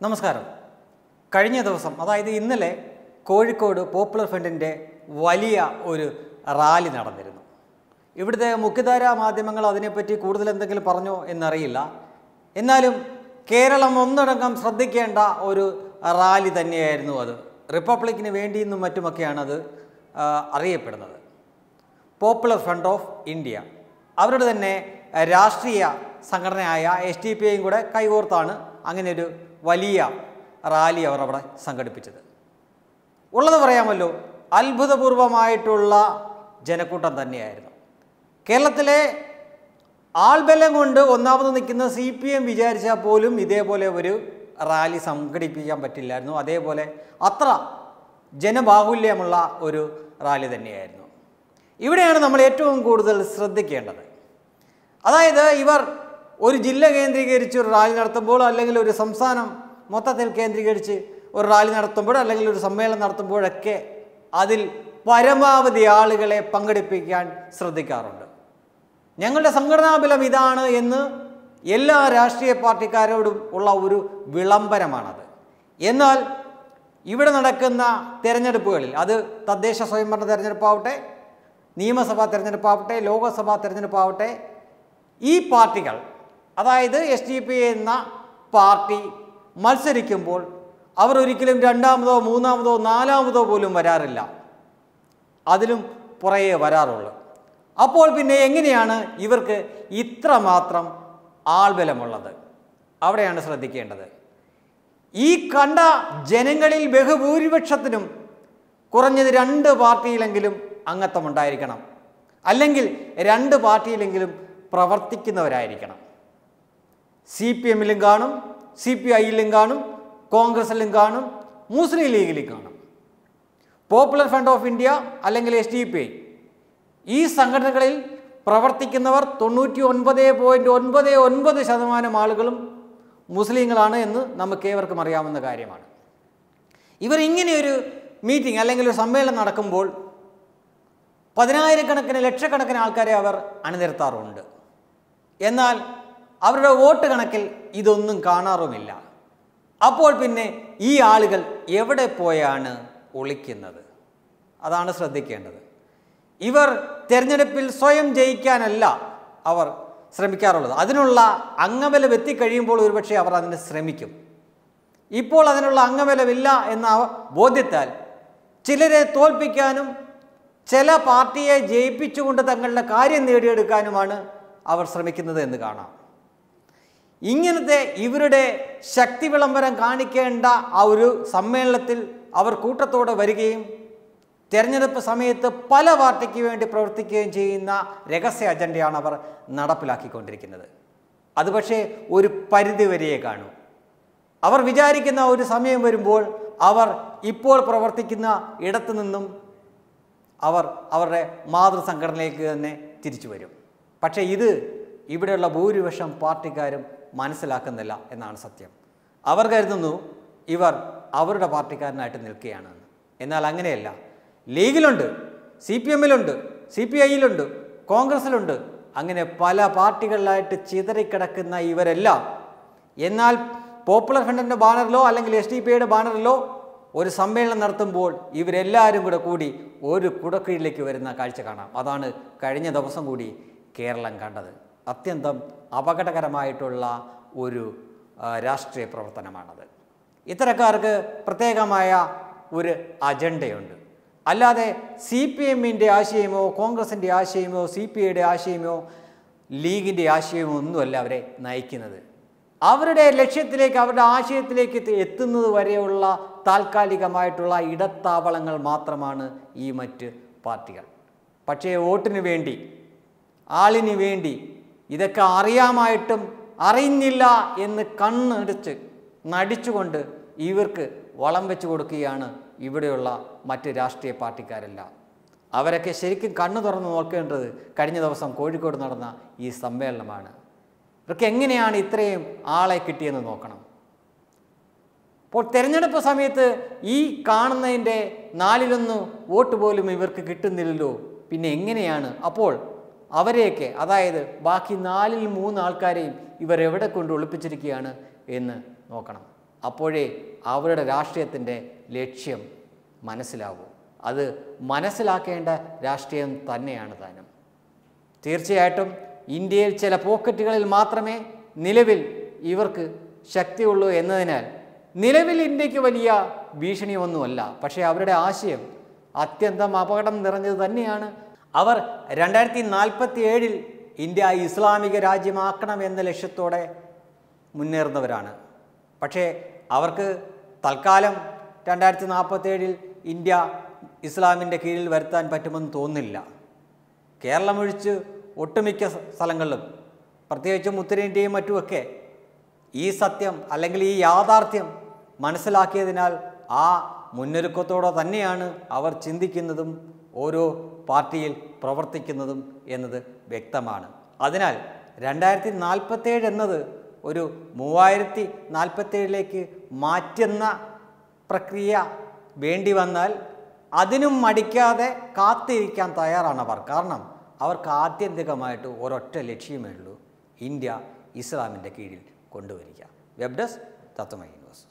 നമസ്കാരം കഴിഞ്ഞ ദിവസം അതായത് ഇന്നലെ കോഴിക്കോട് പോപ്പുലർ ഫ്രണ്ടിൻ്റെ വലിയ ഒരു റാലി നടന്നിരുന്നു ഇവിടുത്തെ മുഖ്യധാരാ മാധ്യമങ്ങൾ അതിനെപ്പറ്റി കൂടുതൽ എന്തെങ്കിലും പറഞ്ഞോ എന്നറിയില്ല എന്നാലും കേരളം ഒന്നടങ്കം ശ്രദ്ധിക്കേണ്ട ഒരു റാലി തന്നെയായിരുന്നു അത് റിപ്പബ്ലിക്കിന് വേണ്ടിയെന്നും മറ്റുമൊക്കെയാണ് അത് ആ, അറിയപ്പെടുന്നത് പോപ്പുലർ ഫ്രണ്ട് ഓഫ് ഇന്ത്യ അവരുടെ തന്നെ അഹ്, രാഷ്ട്രീയ സംഘടനയായ എസ് ടി പി ഐയും കൂടെ കൈകോർത്താണ് അങ്ങനെ ഒരു വലിയ റാലി അവർ അവിടെ സംഘടിപ്പിച്ചത് ഉള്ളത് പറയാമല്ലോ അത്ഭുതപൂർവമായിട്ടുള്ള ജനക്കൂട്ടം തന്നെയായിരുന്നു കേരളത്തിലെ ആൾബലം കൊണ്ട് ഒന്നാമത് നിൽക്കുന്ന സി പി എം വിചാരിച്ചാൽ പോലും ഇതേപോലെ ഒരു റാലി സംഘടിപ്പിക്കാൻ പറ്റില്ലായിരുന്നു അതേപോലെ അത്ര ജനബാഹുല്യമുള്ള ഒരു റാലി തന്നെയായിരുന്നു ഇവിടെയാണ് നമ്മൾ ഏറ്റവും കൂടുതൽ ശ്രദ്ധിക്കേണ്ടത് അതായത് ഇവർ ഒരു ജില്ല കേന്ദ്രീകരിച്ച് ഒരു റാലി നടത്തുമ്പോൾ അല്ലെങ്കിൽ ഒരു സംസ്ഥാനം മൊത്തത്തിൽ കേന്ദ്രീകരിച്ച് ഒരു റാലി നടത്തുമ്പോൾ അല്ലെങ്കിൽ ഒരു സമ്മേളനം നടത്തുമ്പോഴൊക്കെ അതിൽ പരമാവധി ആളുകളെ പങ്കെടുപ്പിക്കാൻ ശ്രദ്ധിക്കാറുണ്ട് ഞങ്ങളുടെ സംഘടനാ ബലം ഇതാണ് എന്ന് എല്ലാ രാഷ്ട്രീയ പാർട്ടിക്കാരോടും ഉള്ള ഒരു വിളംബരമാണത് എന്നാൽ ഇവിടെ നടക്കുന്ന തെരഞ്ഞെടുപ്പുകളിൽ അത് തദ്ദേശ സ്വയംഭരണ തെരഞ്ഞെടുപ്പാവട്ടെ നിയമസഭാ തെരഞ്ഞെടുപ്പാവട്ടെ ലോകസഭാ തെരഞ്ഞെടുപ്പാവട്ടെ ഈ പാർട്ടികൾ അതായത് എസ് ഡി പി എന്ന പാർട്ടി മത്സരിക്കുമ്പോൾ അവർ ഒരിക്കലും രണ്ടാമതോ മൂന്നാമതോ നാലാമതോ പോലും വരാറില്ല അതിലും പുറകെ വരാറുള്ളൂ അപ്പോൾ പിന്നെ എങ്ങനെയാണ് ഇവർക്ക് ഇത്രമാത്രം ആൾബലമുള്ളത് അവിടെയാണ് ശ്രദ്ധിക്കേണ്ടത് ഈ കണ്ട ജനങ്ങളിൽ ബഹുഭൂരിപക്ഷത്തിനും കുറഞ്ഞത് രണ്ട് പാർട്ടിയിലെങ്കിലും അംഗത്വം ഉണ്ടായിരിക്കണം അല്ലെങ്കിൽ രണ്ട് പാർട്ടിയിലെങ്കിലും പ്രവർത്തിക്കുന്നവരായിരിക്കണം സി പി എമ്മിലും കാണും സി പി ഐയിലും കാണും കോൺഗ്രസിലും കാണും മുസ്ലിം ലീഗിലും കാണും പോപ്പുലർ ഫ്രണ്ട് ഓഫ് ഇന്ത്യ അല്ലെങ്കിൽ എസ് ഡി പി ഐ ഈ സംഘടനകളിൽ പ്രവർത്തിക്കുന്നവർ തൊണ്ണൂറ്റി ഒൻപത് പോയിൻറ്റ് ഒൻപത് ഒൻപത് ശതമാനം ആളുകളും മുസ്ലിങ്ങളാണ് എന്ന് നമുക്ക് ഏവർക്കും അറിയാവുന്ന കാര്യമാണ് ഇവർ ഇങ്ങനെയൊരു മീറ്റിംഗ് അല്ലെങ്കിൽ ഒരു സമ്മേളനം നടക്കുമ്പോൾ പതിനായിരക്കണക്കിന് ലക്ഷക്കണക്കിന് ആൾക്കാരെ അവർ അണിനിരത്താറുണ്ട് എന്നാൽ അവരുടെ വോട്ട് കണക്കിൽ ഇതൊന്നും കാണാറുമില്ല അപ്പോൾ പിന്നെ ഈ ആളുകൾ എവിടെ പോയാണ് ഒളിക്കുന്നത് അതാണ് ശ്രദ്ധിക്കേണ്ടത് ഇവർ തിരഞ്ഞെടുപ്പിൽ സ്വയം ജയിക്കാനല്ല അവർ ശ്രമിക്കാറുള്ളത് അതിനുള്ള അംഗബലം എത്തിക്കഴിയുമ്പോൾ ഒരുപക്ഷെ അവർ അതിന് ശ്രമിക്കും ഇപ്പോൾ അതിനുള്ള അംഗബലമില്ല എന്ന ബോധ്യത്താൽ ചിലരെ തോൽപ്പിക്കാനും ചില പാർട്ടിയെ ജയിപ്പിച്ചുകൊണ്ട് തങ്ങളുടെ കാര്യം നേടിയെടുക്കാനുമാണ് അവർ ശ്രമിക്കുന്നത് എന്ന് കാണാം ഇങ്ങനത്തെ ഇവരുടെ ശക്തി വിളംബരം കാണിക്കേണ്ട ആ ഒരു സമ്മേളനത്തിൽ അവർ കൂട്ടത്തോടെ വരികയും തെരഞ്ഞെടുപ്പ് സമയത്ത് പല പാർട്ടിക്ക് വേണ്ടി പ്രവർത്തിക്കുകയും ചെയ്യുന്ന രഹസ്യ അജണ്ടയാണ് അവർ നടപ്പിലാക്കിക്കൊണ്ടിരിക്കുന്നത് അത് പക്ഷേ ഒരു പരിധി വരെയേ കാണൂ അവർ വിചാരിക്കുന്ന ഒരു സമയം വരുമ്പോൾ അവർ ഇപ്പോൾ പ്രവർത്തിക്കുന്ന ഇടത്തു നിന്നും അവർ അവരുടെ മാതൃസംഘടനയിലേക്ക് തന്നെ തിരിച്ചു വരും പക്ഷേ ഇത് ഇവിടെയുള്ള ഭൂരിപക്ഷം പാർട്ടിക്കാരും മനസ്സിലാക്കുന്നില്ല എന്നാണ് സത്യം അവർ കരുതുന്നു ഇവർ അവരുടെ പാർട്ടിക്കാരനായിട്ട് നിൽക്കുകയാണെന്ന് എന്നാൽ അങ്ങനെയല്ല ലീഗിലുണ്ട് സി പി എമ്മിലുണ്ട് സി പി ഐയിലുണ്ട് കോൺഗ്രസിലുണ്ട് അങ്ങനെ പല പാർട്ടികളിലായിട്ട് ചിതറിക്കിടക്കുന്ന ഇവരെല്ലാം എന്നാൽ പോപ്പുലർ ഫ്രണ്ടിൻ്റെ ബാനറിലോ അല്ലെങ്കിൽ എസ് ഡി പി ഐയുടെ ബാനറിലോ ഒരു സമ്മേളനം നടത്തുമ്പോൾ ഇവരെല്ലാവരും കൂടെ കൂടി ഒരു കുടക്കീഴിലേക്ക് വരുന്ന കാഴ്ച കാണാം അതാണ് കഴിഞ്ഞ ദിവസം കൂടി കേരളം കണ്ടത് അത്യന്തം അപകടകരമായിട്ടുള്ള ഒരു ആ, രാഷ്ട്രീയ പ്രവർത്തനമാണത് ഇത്തരക്കാർക്ക് പ്രത്യേകമായ ഒരു അജണ്ടയുണ്ട് അല്ലാതെ സി പി എമ്മിൻ്റെ ആശയമോ കോൺഗ്രസിൻ്റെ ആശയമോ സി പി ഐയുടെ ആശയമോ ലീഗിൻ്റെ ആശയമോ ഒന്നുമല്ല അവരെ നയിക്കുന്നത് അവരുടെ ലക്ഷ്യത്തിലേക്ക് അവരുടെ ആശയത്തിലേക്ക് എത്തി- എത്തുന്നത് വരെയുള്ള താൽക്കാലികമായിട്ടുള്ള ഇടത്താവളങ്ങൾ മാത്രമാണ് ഈ മറ്റ് പാർട്ടികൾ പക്ഷേ വോട്ടിന് വേണ്ടി ആളിന് വേണ്ടി ഇതൊക്കെ അറിയാമായിട്ടും അറിയുന്നില്ല എന്ന് കണ്ണടിച്ച് നടിച്ചുകൊണ്ട് ഇവർക്ക് വളം വെച്ച് കൊടുക്കുകയാണ് ഇവിടെയുള്ള മറ്റ് രാഷ്ട്രീയ പാർട്ടിക്കാരെല്ലാം അവരൊക്കെ ശരിക്കും കണ്ണു തുറന്ന് നോക്കേണ്ടത് കഴിഞ്ഞ ദിവസം കോഴിക്കോട് നടന്ന ഈ സമ്മേളനമാണ് ഇവർക്ക് എങ്ങനെയാണ് ഇത്രയും ആളെ കിട്ടിയെന്ന് നോക്കണം അപ്പോൾ തിരഞ്ഞെടുപ്പ് സമയത്ത് ഈ കാണുന്നതിൻ്റെ നാലിലൊന്ന് വോട്ട് പോലും ഇവർക്ക് കിട്ടുന്നില്ലല്ലോ പിന്നെ എങ്ങനെയാണ് അപ്പോൾ അവരെയൊക്കെ അതായത് ബാക്കി നാലിൽ മൂന്ന് ആൾക്കാരെയും ഇവർ എവിടെ കൊണ്ട് ഒളിപ്പിച്ചിരിക്കുകയാണ് എന്ന് നോക്കണം അപ്പോഴേ അവരുടെ രാഷ്ട്രീയത്തിൻ്റെ ലക്ഷ്യം മനസ്സിലാവൂ അത് മനസ്സിലാക്കേണ്ട രാഷ്ട്രീയം തന്നെയാണ് താനും തീർച്ചയായിട്ടും ഇന്ത്യയിൽ ചില പോക്കറ്റുകളിൽ മാത്രമേ നിലവിൽ ഇവർക്ക് ശക്തിയുള്ളൂ എന്നതിനാൽ നിലവിൽ ഇന്ത്യക്ക് വലിയ ഭീഷണിയൊന്നുമല്ല പക്ഷേ അവരുടെ ആശയം അത്യന്തം അപകടം നിറഞ്ഞത് തന്നെയാണ് അവർ രണ്ടായിരത്തി നാൽപ്പത്തി ഏഴിൽ ഇന്ത്യ ഇസ്ലാമിക രാജ്യമാക്കണം എന്ന ലക്ഷ്യത്തോടെ മുന്നേറുന്നവരാണ് പക്ഷേ അവർക്ക് തൽക്കാലം രണ്ടായിരത്തി നാൽപ്പത്തേഴിൽ ഇന്ത്യ ഇസ്ലാമിൻ്റെ കീഴിൽ വരുത്താൻ പറ്റുമെന്ന് തോന്നുന്നില്ല കേരളം ഒഴിച്ച് ഒട്ടുമിക്ക സ്ഥ- സ്ഥലങ്ങളിലും പ്രത്യേകിച്ചും ഉത്തരേന്ത്യയും മറ്റുമൊക്കെ ഈ സത്യം അല്ലെങ്കിൽ ഈ യാഥാർത്ഥ്യം മനസ്സിലാക്കിയതിനാൽ ആ മുന്നൊരുക്കത്തോടെ തന്നെയാണ് അവർ ചിന്തിക്കുന്നതും ഓരോ പാർട്ടിയിൽ പ്രവർത്തിക്കുന്നതും എന്നത് വ്യക്തമാണ് അതിനാൽ രണ്ടായിരത്തി നാൽപ്പത്തേഴ് എന്നത് ഒരു മൂവായിരത്തി നാൽപ്പത്തേഴിലേക്ക് മാറ്റുന്ന പ്രക്രിയ വേണ്ടി വന്നാൽ അതിനും മടിക്കാതെ കാത്തിരിക്കാൻ തയ്യാറാണ് അവർ കാരണം അവർക്ക് ആത്യന്തികമായിട്ട് ഒരൊറ്റ ലക്ഷ്യമേ ഉള്ളൂ ഇന്ത്യ ഇസ്ലാമിൻ്റെ കീഴിൽ കൊണ്ടുവരിക വെബ് ഡെസ്ക് തത്വമൈ ന്യൂസ്